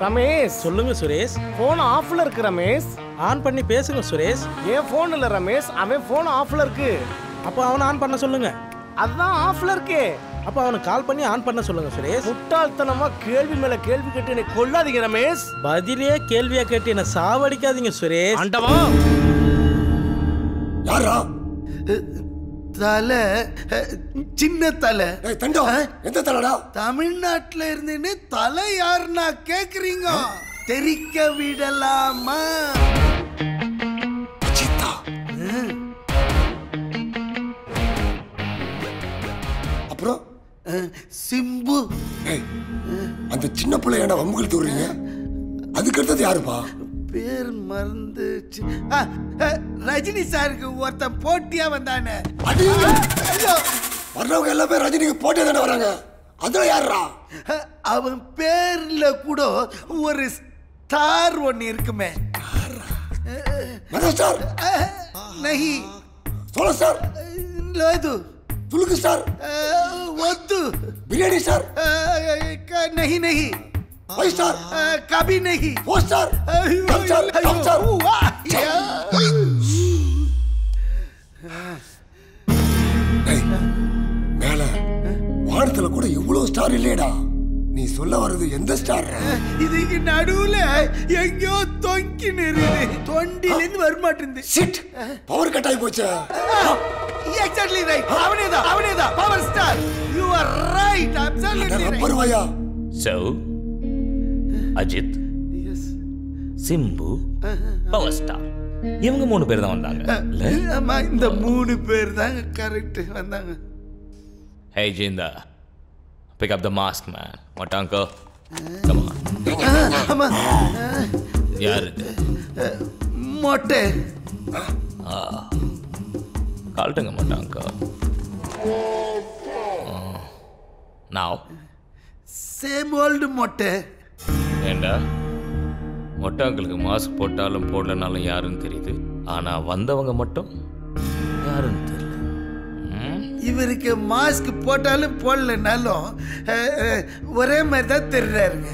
ரமேஷ் சொல்லுங்க சுரேஷ் போன் ஆஃப்ல இருக்கு ரமேஷ் ஆன் பண்ணி பேசுங்க சுரேஷ் என் போன் இல்ல ரமேஷ் அவன் போன் ஆஃப்ல இருக்கு அப்போ அவனை ஆன் பண்ண சொல்லுங்க அதான் ஆஃப்ல இருக்கே அப்போ அவனுக்கு கால் பண்ணி ஆன் பண்ண சொல்லுங்க சுரேஷ் முட்டாள்தனமா கேள்வி மேல கேள்வி கேட்டு என்னை கொல்லாதீங்க ரமேஷ் பதிலே கேள்வியா கேட்டு என்ன சாவடிக்காதீங்க சுரேஷ் ஆண்டவா யாரா தலை அஹ், சின்ன தலை ஏய் தண்டம் எந்த தலைடா தமிழ்நாட்டுல இருந்துன்னு தலை யாருன்னா கேக்குறீங்க தெரிக்க விடலாமா சீதா அப்புறம் அஹ், சிம்பு ஏய் அந்த சின்ன பிள்ளை என்ன வம்புகள் தூடுறீங்க அதுக்கு அடுத்தது யாருப்பா பேர் மறந்துச்சு ஆ, அஹ், ரஜினி சாருக்கு ஒருத்தன் போட்டியா வந்தானே அடிங்க ஐயோ, வர்றவங்க எல்லாமே ரஜினிக்கு போட்டே தானே வராங்க அதுல யாருடா அஹ், அவன் பேர்ல கூட ஒரு ஸ்டார் ஒன்னு இருக்குமே மெகா ஸ்டார் அஹ், நஹி சோழ ஸ்டார் లేదు துலுக்கு ஸ்டார் அஹ், వద్దు பிரியாணி ஸ்டார் अह, क- नहीं नहीं ஃபைவ் ஸ்டார் अह, कभी नहीं ஃபோர் ஸ்டார் अयो, கம் ஸ்டார் अयो, கம் ஸ்டார் वाह, या। ஏய் மேல வானத்துல கூட இவ்வளவு ஸ்டார் இல்லையடா நீ சொல்ல வர்றது எந்த ஸ்டார் இதுக்கு நடுவுல எங்கேயோ தொங்கி நிறுது தொண்டிலிருந்து வரமாட்டேங்குது சிட் பவர் கட் ஆகி போச்சு எக்ஸாக்ட்லி ரைட் அவனேதான் அவனேதான் power star you are right absolutely rubber வாயா So, Ajith Simbu power star இவங்க மூணு பேர் தான் வந்தாங்க இல்ல ஆமா இந்த மூணு பேர் தாங்க கரெக்ட் வந்தாங்க ஹே ஜிந்தா pick up the mask man மட்டாங்கோ கமா ஆ, ஆமா யார் இது மொட்டை கால்ட்டுங்க மட்டாங்கோ நாவ் சேம் ஓல்டு மொட்டை ஏண்டா மொட்டாங்களுக்கு மாஸ்க் போட்டாலும் போடலனாலும் யாருன்னு தெரியுது ஆனா வந்தவங்க மட்டும் யாருன்னு தெரியல ம்? இவருக்கு மாஸ்க் போட்டாலும் போடலனாலும் அஹ், அஹ், ஒரே மாதிரி தான் தெரிறாருங்க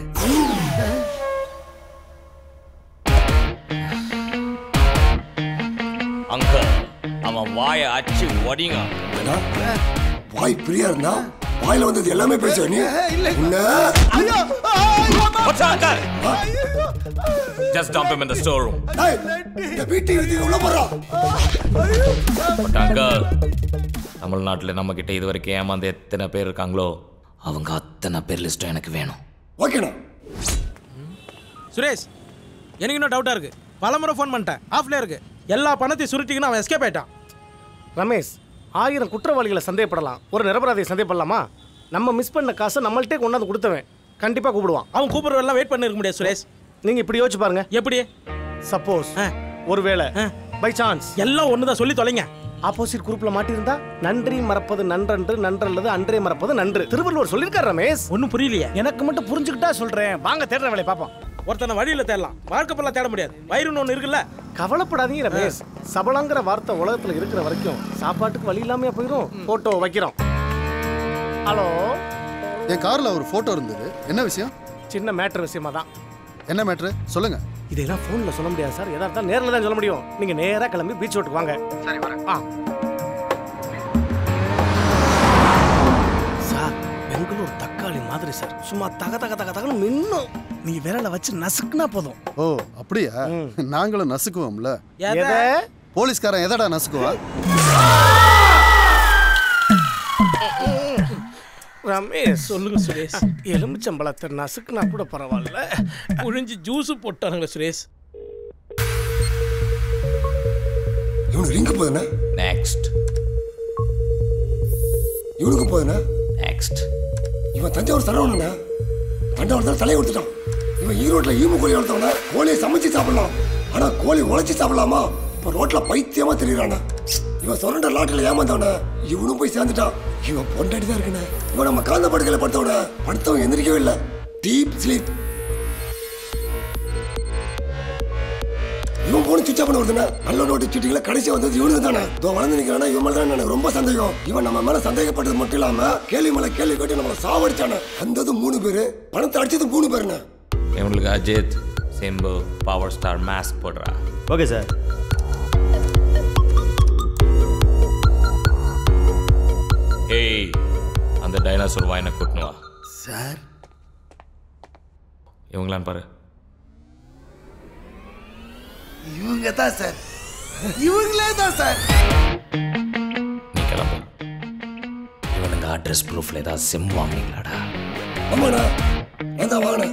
அங்கிள் அவன் வாயை அச்சு ஒடிங்க ஏடா, வாய் பிரியா இருந்தா வாயில வந்தது எல்லாமே பேசுவ நீ இல்லை. உன்ன ஐயோ ஐயோ, அம்மா. What's up, uncle? ஐயோ, Just dump him in the storeroom. டேய், இந்த வீட்டை இழுத்து உள்ள போறா ஐயோ. பட் அங்கிள் தமிழ்நாட்டில் நம்ம கிட்ட இது வரைக்கும் ஏமாந்து எத்தனை பேர் இருக்காங்களோ அவங்க அத்தனை பேர் லிஸ்ட்டும் எனக்கு வேணும் ஓகேண்ணா சுரேஷ் எனக்கு இன்னும் டவுட்டா இருக்கு பலமுறை ஃபோன் பண்ணிட்டேன் ஆஃப்ல இருக்கு எல்லா பணத்தையும் சுருட்டிங்கன்னு அவன் எஸ்கேப் ஆயிட்டான் ரமேஷ் ஆயிரம் குற்றவாளிகளை சந்தேகப்படலாம் ஒரு நிரபராதியை சந்தேகப்படலாமா நம்ம மிஸ் பண்ண காசை நம்மள்ட்டே கொண்டாந்து கொடுத்தவன் கண்டிப்பா கூப்பிடுவான் அவன் கூப்பிடுறதெல்லாம் வெயிட் பண்ணிருக்க முடியாது சுரேஷ் நீங்க இப்படி யோசிச்சு பாருங்க எப்படி சப்போஸ் ஆ. ஒருவேளை ஆ. பை சான்ஸ் எல்லாம் ஒண்ணுதான் சொல்லி தொலைங்க ஆப்போசிட் குரூப்ல மாட்டியிருந்தா நன்றி மறப்பது நன்றன்று நன்றல்லது அன்றே மறப்பது நன்று திருவள்ளுவர் சொல்லியிருக்காரு ரமேஷ் ஒன்றும் புரியலையே எனக்கு மட்டும் புரிஞ்சுக்கிட்டா சொல்றேன் வாங்க தேடுற வேலையை பார்ப்போம் ஒருத்தனை வழியில தேடலாம் வாழ்க்கை ஃபுல்லாக தேட முடியாது வயிறுன்னு ஒன்று இருக்குல்ல கவலைப்படாதீங்க ரமேஷ் சபலங்கிற வார்த்தை உலகத்துல இருக்கிற வரைக்கும் சாப்பாட்டுக்கு வழி இல்லாமையா போயிடும் போட்டோ வைக்கிறோம் ஹலோ என் கார்ல ஒரு போட்டோ இருந்தது என்ன விஷயம் சின்ன மேட்டர் விஷயமா தான் என்ன மேட்ரு சொல்லுங்க இதெல்லாம் ஃபோனில் சொல்ல முடியாது சார் எதா இருந்தாலும் நேரில் தான் சொல்ல முடியும் நீங்க நேரா கிளம்பி பீச் ரோட்டுக்கு வாங்க சரி வரேன் ஆ சார் பெங்களூர் தக்காளி மாதிரி சார் சும்மா தக தக தக தகன்னு மின்னும் நீங்க விரலை வச்சு நசுக்குனா போதும் ஓ அப்படியா நாங்களும் நசுக்குவோம்ல எதை போலீஸ்காரன் எதடா நசுக்குவா ரமேஷ் சொல்லுங்க சுரேஷ் எலுமிச்சம்பழத்தை நசுக்குனா கூட பரவாயில்ல புழிஞ்சு ஜூஸ் போட்டானுங்களே சுரேஷ் இவனுக்கு ரிங்கு போதுண்ணே நெக்ஸ்ட் இவனுக்கு போதுண்ணே நெக்ஸ்ட் இவன் தஞ்சாவூர் சரவணண்ணே தஞ்சாவூர் தலையை கொடுத்துட்டான் இவன் ஈரோட்ல ஈமு கோழி வளர்த்தவன கோழியை சமைச்சு சாப்பிடலாம் ஆனா கோழி உழைச்சி சாப்பிடலாமா இப்ப ரோட்ல பைத்தியமா தெரியுறானே இவன் சொரண்ட லாட்டில் ஏமாந்தவன இவனும் போய் சேர்ந்துட்டான் இவன் பொண்டாட்டி தான் இருக்குண்ணே இவன் நம்ம காந்த படுக்கையில படுத்தவன படுத்தவன் எந்திரிக்கவே இல்லை டீப் ஸ்லீப் இவன் போன சுவிட்ச் பண்ண வருதுண்ணே நல்ல நோட்டு சீட்டிங்கள கடைசி வந்தது இவனுக்கு தானே இதோ வளர்ந்து நிக்கிறானா இவன் மேல தான் எனக்கு ரொம்ப சந்தேகம் இவன் நம்ம மேல சந்தேகப்பட்டது மட்டும் இல்லாம கேள்வி மேல கேள்வி கேட்டு நம்மள சாவடிச்சானே வந்தது மூணு பேரு பணத்தை அடிச்சது மூணு பேருண்ணே இவங்களுக்கு Ajith Simbu power star mask போடுறா ஓகே சார் ஏய் அந்த டைனாசோர் வாயினை கூட்டணும் வா சார் இவங்களான்னு பாரு இவங்க தான் சார் இவங்களே தான் சார் நீ கிளம்பு இவனுங்க அட்ரஸ் ப்ரூஃப்ல ஏதாவது சிம் வாங்கினீங்களாடா ஆமாண்ணா நான் தான் வாங்கினேன்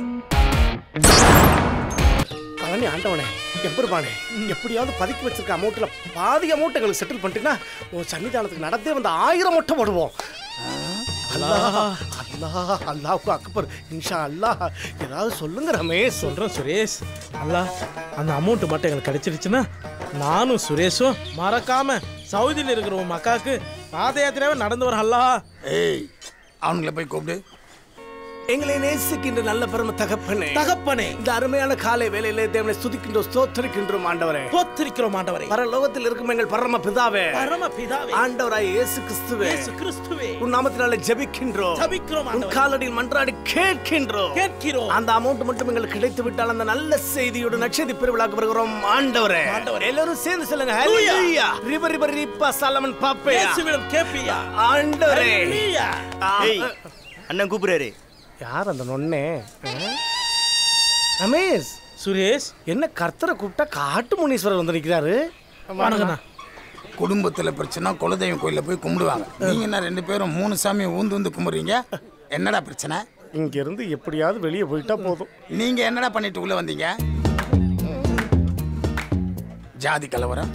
பழனி ஆண்டவனே எப்படிப்பானே எப்படியாவது பதுக்கி வச்சிருக்க அமௌண்ட்ல பாதி அமௌண்ட் எங்களுக்கு செட்டில் பண்ணிட்டீங்கன்னா உன் சன்னிதானத்துக்கு நடந்தே வந்து ஆயிரம் மொட்டை போடுவோம் அல்லாஹ் அல்லாஹ் அல்லாஹ்வுக்கு அக்பர் இன்ஷா அல்லாஹ் ஏதாவது சொல்லுங்க ரமேஷ் சொல்கிறேன் சுரேஷ் அல்லா அந்த அமௌண்ட் மட்டும் எங்களுக்கு கிடைச்சிருச்சுன்னா நானும் சுரேஷும் மறக்காம சவுதியில் இருக்கிற உன் மக்காவுக்கு பாத யாத்திரையாவே நடந்து வர அல்லா ஏய் அவங்கள போய் கூப்பிடு எங்களை நேசிக்கின்ற நல்ல பெரும தகப்பனே தகப்பனே இந்த அருமையான காலை வேலையிலே தேவனை ஸ்துதிக்கின்றோம் ஸ்தோத்தரிக்கின்றோம் ஆண்டவரே போத்திருக்கிறோம் ஆண்டவரே பரலோகத்தில் இருக்கும் எங்கள் பரம பிதாவே பரம பிதாவே ஆண்டவராய் இயேசு கிறிஸ்துவே இயேசு கிறிஸ்துவே உன் நாமத்தினாலே ஜெபிக்கின்றோம் ஜெபிக்கிறோம் உன் ஆண்டவரே. காலடியில் மன்றாடி கேட்கின்றோம் கேட்கிறோம் அந்த அமௌண்ட் மட்டும் எங்களுக்கு கிடைத்து விட்டால் அந்த நல்ல செய்தியோடு நட்சதி பெருவிழாக்கு வருகிறோம் ஆண்டவரே எல்லாரும் சேர்ந்து சொல்லுங்க ஹalleluya ரிப ரிப ரிப்பா சலமன் பாப்பே இயேசுவிடம் கேப்பியா ஆண்டவரே ஹalleluya. ஆ, ஏய் அண்ணன் கூப்பிடுறாரு யார் அந்த நொண்ணே ஆ? ரமேஷ் சுரேஷ் என்ன கர்த்தரை கூப்பிட்டா காட்டு முனீஸ்வரர் வந்து நிற்கிறாரு வணக்கண்ணா குடும்பத்துல பிரச்சனை குலதெய்வம் கோயில்ல போய் கும்பிடுவாங்க நீங்க என்ன ரெண்டு பேரும் மூணு சாமியை ஊந்து ஊந்து கும்பிடுறீங்க என்னடா பிரச்சனை இங்க இருந்து எப்படியாவது வெளியே போயிட்டா போதும் நீங்க என்னடா பண்ணிட்டு உள்ள வந்தீங்க ஜாதி கலவரம்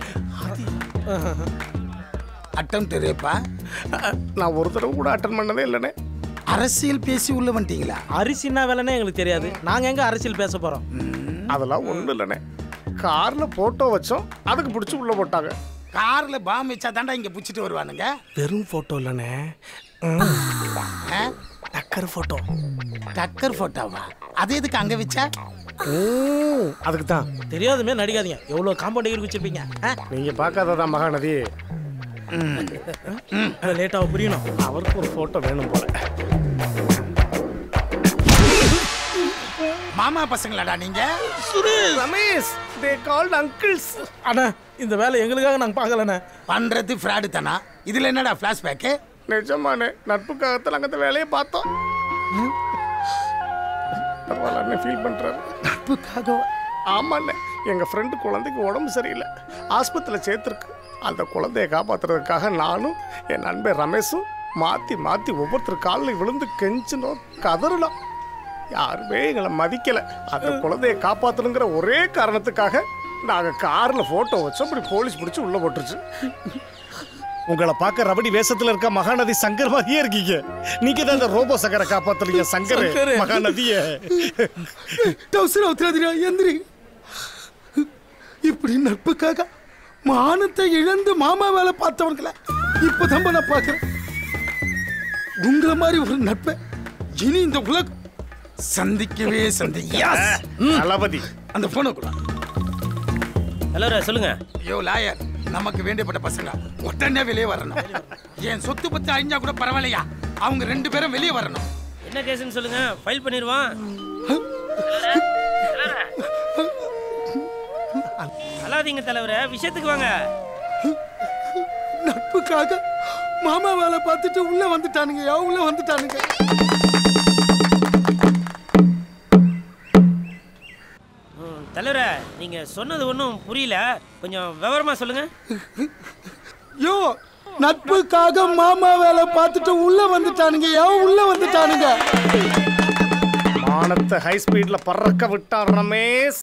அட்டம் ரேப்பா நான் ஒரு தடவை கூட அட்டன் பண்ணதே இல்லைண்ணே அரசியல் பேசி உள்ள வந்துட்டீங்களா அரிசின்னா வேலைன்னே எங்களுக்கு தெரியாது நாங்க எங்க அரசியல் பேச போறோம் அதெல்லாம் ஒன்றும் இல்லைண்ணே காரில் ஃபோட்டோ வச்சோம் அதுக்கு பிடிச்சி உள்ளே போட்டாங்க கார்ல பாம் வச்சா தாண்டா இங்க புடிச்சிட்டு வருவானுங்க வெறும் ஃபோட்டோ இல்லைண்ணே ஆ? டக்கர் ஃபோட்டோ டக்கர் போட்டோவா அது எதுக்கு அங்க வச்சா அதுக்கு தான் தெரியாதுமே நடிக்காதீங்க எவ்வளவு காம்பவுண்ட் டிகிரி வச்சிருப்பீங்க நீங்கள் பார்க்காததான் மகாநதி லேட்டாக புரியணும் அவருக்கு ஒரு ஃபோட்டோ வேணும் போல மாமா பசங்களாடா நீங்க ரமேஷ் தே கால்ட் அங்கிள்ஸ் அண்ணா இந்த வேலை எங்களுக்காக நாங்க பார்க்கலண்ணே பண்றது ஃப்ராடு தானா இதுல என்னடா பிளாஷ்பேக்கு நிஜமானே நட்புக்காகத்தான் நாங்கள் இந்த வேலையை பார்த்தோம் பரவாயில்ல ஃபீல் பண்ணுறாரு நட்புக்காக ஆமாண்ணே எங்கள் ஃப்ரெண்டு குழந்தைக்கு உடம்பு சரியில்லை ஆஸ்பத்திரியில் சேர்த்துருக்கு அந்த குழந்தைய காப்பாற்றுறதுக்காக நானும் என் நண்பன் ரமேஷும் மாற்றி மாற்றி ஒவ்வொருத்தர் காலில் விழுந்து கெஞ்சினோம் கதறலாம் யாருமே எங்களை மதிக்கலை அந்த குழந்தைய காப்பாற்றணுங்கிற ஒரே காரணத்துக்காக நாங்கள் காரில் ஃபோட்டோ வச்சோம் அப்படி போலீஸ் பிடிச்சி உள்ளே போட்டுருச்சு உங்களை பார்க்க ரபடி வேஷத்துல இருக்க மகாநதி சங்கர் மாதிரியே இருக்கீங்க நீங்க தான் அந்த ரோபோ சங்கரை காப்பாத்துறீங்க சங்கர் சங்கரு. மகாநதிய டவுசர் அவுத்துறாதிரா எந்திரி இப்படி நட்புக்காக மானத்தை இழந்து மாமா வேலை பார்த்தவங்களை இப்பதான் நான் பார்க்கிறேன் உங்களை மாதிரி ஒரு நட்பை இனி இந்த உலகம் சந்திக்கவே சந்திக்க தளபதி அந்த போனை கூட ஹலோ சொல்லுங்க ஐயோ லாயர் நமக்கு வேண்டியப்பட்ட பசங்க உடனே வெளியே வரணும் என் சொத்து பத்து அழிஞ்சா கூட பரவாயில்லையா அவங்க ரெண்டு பேரும் வெளியே வரணும் என்ன கேஸ்னு சொல்லுங்க ஃபைல் பண்ணிடுவோம் அல்லாதீங்க தலைவரே விஷயத்துக்கு வாங்க நட்புக்காக மாமா வேலை பார்த்துட்டு உள்ள வந்துட்டானுங்க யா உள்ள வந்துட்டானுங்க ம், தலைவரே நீங்க சொன்னது ஒன்றும் புரியல கொஞ்சம் விவரமா சொல்லுங்க யோ நட்புக்காக மாமா வேலை பார்த்துட்டு உள்ள வந்துட்டானுங்க யா உள்ள வந்துட்டானுங்க மானத்தை ஹை ஸ்பீட்ல பறக்க விட்டார் ரமேஷ்